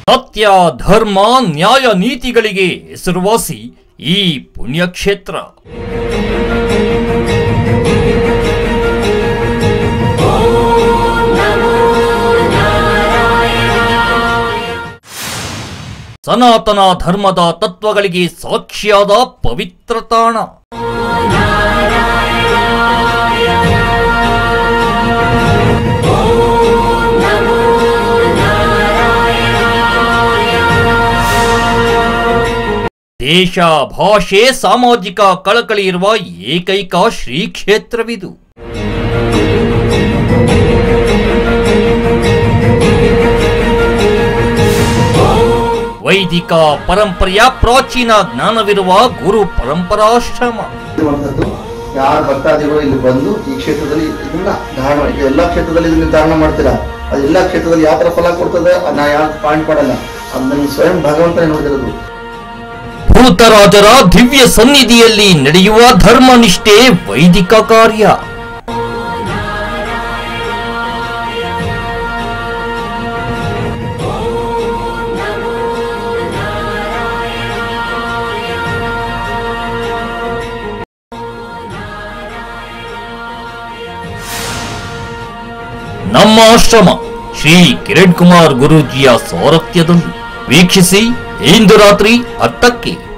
ಸತ್ಯ ಧರ್ಮ ನ್ಯಾಯ ನೀತಿಗಳಿಗೆ ಹೆಸರುವಾಸಿ ಈ ಪುಣ್ಯಕ್ಷೇತ್ರ ಸನಾತನ ಧರ್ಮದ ತತ್ವಗಳಿಗೆ ಸಾಕ್ಷಿಯಾದ ಪವಿತ್ರ ತಾಣ ದೇಶ ಭಾಷೆ ಸಾಮಾಜಿಕ ಕಳಕಳಿ ಇರುವ ಏಕೈಕ ಶ್ರೀ ಕ್ಷೇತ್ರವಿದು ವೈದಿಕ ಪರಂಪರೆಯ ಪ್ರಾಚೀನ ಜ್ಞಾನವಿರುವ ಗುರು ಪರಂಪರಾಶ್ರಮ ಇರುವಂತದ್ದು ಯಾರ ಭಕ್ತಾದಿಗಳು ಇಲ್ಲಿ ಬಂದು ಈ ಕ್ಷೇತ್ರದಲ್ಲಿ ಇದನ್ನ ಧಾರಣ ಈಗ ಎಲ್ಲಾ ಕ್ಷೇತ್ರದಲ್ಲಿ ಇದನ್ನ ಧಾರಣ ಮಾಡ್ತೀರಾ ಅದು ಎಲ್ಲಾ ಕ್ಷೇತ್ರದಲ್ಲಿ ಯಾವ ತರ ಫಲ ಕೊಡ್ತದೆ ಅದ್ ನಾ ಯಾವ ಪಾಯಿಂಟ್ ಮಾಡಲ್ಲ ಅದನ್ನ ಸ್ವಯಂ ಭಗವಂತನೇ ನೋಡಿದಿರೋದು ಭೂತರಾಜರ ದಿವ್ಯ ಸನ್ನಿಧಿಯಲ್ಲಿ ನಡೆಯುವ ಧರ್ಮನಿಷ್ಠೆ ವೈದಿಕ ಕಾರ್ಯ ನಮ್ಮ ಆಶ್ರಮ ಶ್ರೀ ಕಿರಣ್ ಕುಮಾರ್ ಗುರೂಜಿಯ ಸಾರಥ್ಯದಲ್ಲಿ ವೀಕ್ಷಿಸಿ ಇಂದು ರಾತ್ರಿ ಹತ್ತಕ್ಕೆ